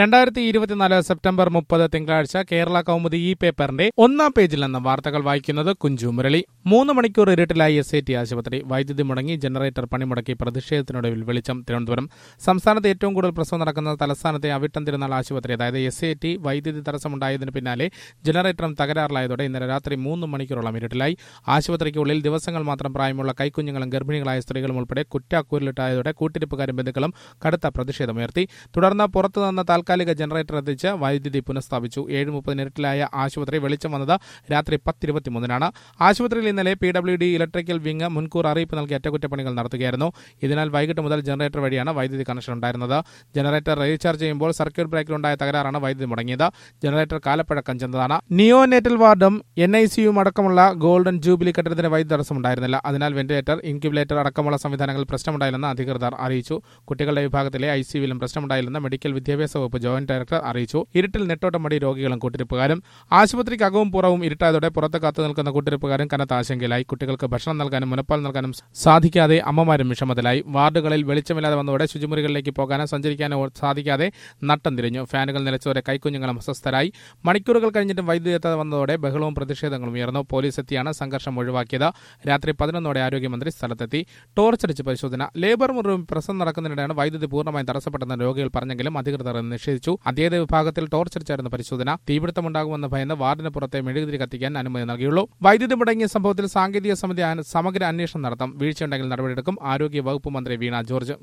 രണ്ടായിരത്തി ഇരുപത്തിനാല് സെപ്റ്റംബർ മുപ്പത് തിങ്കളാഴ്ച കേരള കൗമുദി ഈ പേപ്പറിന്റെ ഒന്നാം പേജിൽ നിന്ന് വാർത്തകൾ വായിക്കുന്നത് കുഞ്ചു മുരളി മൂന്ന് മണിക്കൂർ ഇരുട്ടിലായി എസ് ഐ ടി ആശുപത്രി വൈദ്യുതി മുടങ്ങി ജനറേറ്റർ പണിമുടക്കി പ്രതിഷേധത്തിനൊടുവിൽ വെളിച്ചം തിരുവനന്തപുരം സംസ്ഥാനത്ത് ഏറ്റവും കൂടുതൽ പ്രസവം നടക്കുന്ന തലസ്ഥാനത്തെ അവിട്ടം തിരുനാൾ ആശുപത്രി അതായത് എസ് ഐ ടി വൈദ്യുതി തടസ്സമുണ്ടായതിനു പിന്നാലെ ജനറേറ്ററും തകരാറിലായതോടെ ഇന്നലെ രാത്രി മൂന്ന് മണിക്കൂറോളം ഇരുട്ടിലായി ആശുപത്രിക്കുള്ളിൽ ദിവസങ്ങൾ മാത്രം പ്രായമുള്ള കൈക്കുഞ്ഞുങ്ങളും ഗർഭിണികളായ സ്ത്രീകളും ഉൾപ്പെടെ കുറ്റാക്കൂരിലിട്ടായതോടെ കൂട്ടിരിപ്പുകാരും ബന്ധുക്കളും കടുത്ത പ്രതിഷേധമുയർത്തി തുടർന്ന് പുറത്തുനിന്ന് താൽക്കാലിക ജനറേറ്റർ എത്തിച്ച് വൈദ്യുതി പുനഃസ്ഥാപിച്ചു ഏഴ് മുപ്പതിന് ഇരുട്ടിലായ ആശുപത്രി വെളിച്ചം വന്നത് രാത്രി പത്തിരുപത്തിമൂന്നിനാണ് ആശുപത്രിയിൽ ഇന്നലെ P W D electrical wing മുൻകൂർ അറിയിപ്പ് നൽകി അറ്റകുറ്റപ്പണികൾ നടത്തുകയായിരുന്നു ഇതിനാൽ വൈകിട്ട് മുതൽ ജനറേറ്റർ വഴിയാണ് വൈദ്യുതി കണക്ഷൻ ഉണ്ടായിരുന്നത് ജനറേറ്റർ റീചാർജ് ചെയ്യുമ്പോൾ സർക്യൂട്ട് ബ്രേക്കിലുണ്ടായ തകരാറാണ് വൈദ്യുതി മുടങ്ങിയത് ജനറേറ്റർ കാലപ്പഴക്കം ചെന്നതാണ് നിയോനേറ്റൽ വാർഡും എൻ ഐ സിയും അടക്കമുള്ള ഗോൾഡൻ ജൂബിലി കെട്ടിടത്തിന് വൈദ്യുതി തടസ്സമുണ്ടായിരുന്നില്ല അതിനാൽ വെന്റിലേറ്റർ ഇൻക്യുബിലേറ്റർ അടക്കമുള്ള സംവിധാനങ്ങളിൽ പ്രശ്നമുണ്ടായില്ലെന്ന് അധികൃതർ അറിയിച്ചു കുട്ടികളുടെ വിഭാഗത്തിലെ ഐ സിയുവിലും പ്രശ്നമുണ്ടായില്ലെന്ന് മെഡിക്കൽ വിദ്യാഭ്യാസ വകുപ്പ് ജോയിന്റ് ഡയറക്ടർ അറിയിച്ചു ഇരുട്ടിൽ നെട്ടോട്ടം മടി രോഗികളും കൂട്ടിരിപ്പുകാരും ആശുപത്രിക്കകവും പുറവും ഇരുട്ടായതോടെ പുറത്ത് കാത്തു നിൽക്കുന്ന കൂട്ടിരിപ്പുകാരും കനത്ത ആശങ്കയിലായി കുട്ടികൾക്ക് ഭക്ഷണം നൽകാനും മുലപ്പാൽ നൽകാനും സാധിക്കാതെ അമ്മമാരും വിഷമത്തിലായി വാർഡുകളിൽ വെളിച്ചമില്ലാതെ വന്നതോടെ ശുചിമുറികളിലേക്ക് പോകാനോ സഞ്ചരിക്കാനോ സാധിക്കാതെ നട്ടം തിരിഞ്ഞു ഫാനുകൾ നിലച്ചവരെ കൈക്കുഞ്ഞുങ്ങളും അസ്വസ്ഥരായി മണിക്കൂറുകൾ കഴിഞ്ഞിട്ടും വൈദ്യുതി എത്താതെ വന്നതോടെ ബഹളവും പ്രതിഷേധങ്ങളും ഉയർന്നു പോലീസ് എത്തിയാണ് സംഘർഷം ഒഴിവാക്കിയത് രാത്രി പതിനൊന്നോടെ ആരോഗ്യമന്ത്രി സ്ഥലത്തെത്തി ടോർച്ചടിച്ച് പരിശോധന ലേബർ മുറിവും പ്രസം നടക്കുന്നതിനിടെയാണ് വൈദ്യുതി പൂർണ്ണമായും തടസ്സപ്പെട്ടെന്ന് രോഗികൾ പറഞ്ഞെങ്കിലും അധികൃതർ ഇത് നിഷേധിച്ചു അതേത് വിഭാഗത്തിൽ ടോർച്ചടിച്ചായിരുന്നു പരിശോധന തീപിടുത്തമുണ്ടാകുമെന്ന് ഭയന്ന് വാർഡിന് പുറത്തെ മെഴുകുതിരി കത്തിക്കാൻ അനുമതി നൽകിയുള്ളൂ വൈദ്യുതി മുടങ്ങിയ സംഭവത്തിൽ സാങ്കേതിക സമിതി അന- സമഗ്ര അന്വേഷണം നടത്തും വീഴ്ചയുണ്ടെങ്കിൽ നടപടിയെടുക്കും ആരോഗ്യ വകുപ്പ് മന്ത്രി വീണ ജോർജ്